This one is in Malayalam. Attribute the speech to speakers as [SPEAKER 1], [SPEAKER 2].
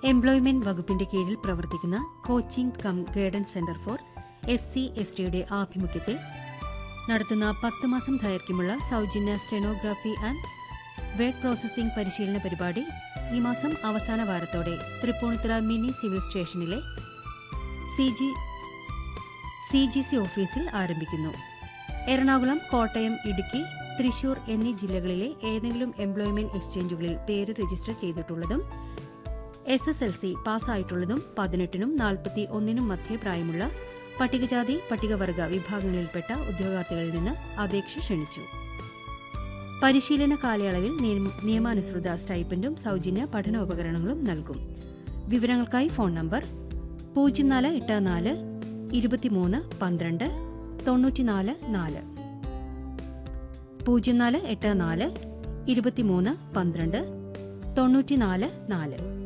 [SPEAKER 1] എംപ്ലോയ്മെന്റ് വകുപ്പിന്റെ കീഴിൽ പ്രവർത്തിക്കുന്ന coaching cum guidance centre for S C S ടിയുടെ ആഭിമുഖ്യത്തിൽ നടത്തുന്ന പത്ത് മാസം ദൈർഘ്യമുള്ള സൗജന്യ സ്റ്റെനോഗ്രാഫി ആൻഡ് വേഡ് പ്രോസസിംഗ് പരിശീലന പരിപാടി ഈ മാസം അവസാന വാരത്തോടെ തൃപ്പൂണിത്തുറ മിനി സിവിൽ സ്റ്റേഷനിലെ C G C G C ഓഫീസിൽ ആരംഭിക്കുന്നു എറണാകുളം കോട്ടയം ഇടുക്കി തൃശൂർ എന്നീ ജില്ലകളിലെ ഏതെങ്കിലും എംപ്ലോയ്മെന്റ് എക്സ്ചേഞ്ചുകളിൽ പേര് രജിസ്റ്റർ ചെയ്തിട്ടുള്ളതും എസ് എസ് എൽ സി പാസ്സായിട്ടുള്ളതും പതിനെട്ടിനും നാൽപ്പത്തി ഒന്നിനും മധ്യേ പ്രായമുള്ള പട്ടികജാതി പട്ടികവർഗ വിഭാഗങ്ങളിൽപ്പെട്ട ഉദ്യോഗാർത്ഥികളിൽ നിന്ന് അപേക്ഷ ക്ഷണിച്ചു പരിശീലന കാലയളവിൽ നിയമ- നിയമാനുസൃത സ്റ്റൈപ്പൻഡും സൗജന്യ പഠനോപകരണങ്ങളും നൽകും വിവരങ്ങൾക്കായി ഫോൺ നമ്പർ പൂജ്യം നാല് എട്ട് നാല് ഇരുപത്തിമൂന്ന് പന്ത്രണ്ട് തൊണ്ണൂറ്റിനാല് നാല് പൂജ്യം നാല് എട്ട് നാല് ഇരുപത്തിമൂന്ന് പന്ത്രണ്ട് തൊണ്ണൂറ്റിനാല് നാല്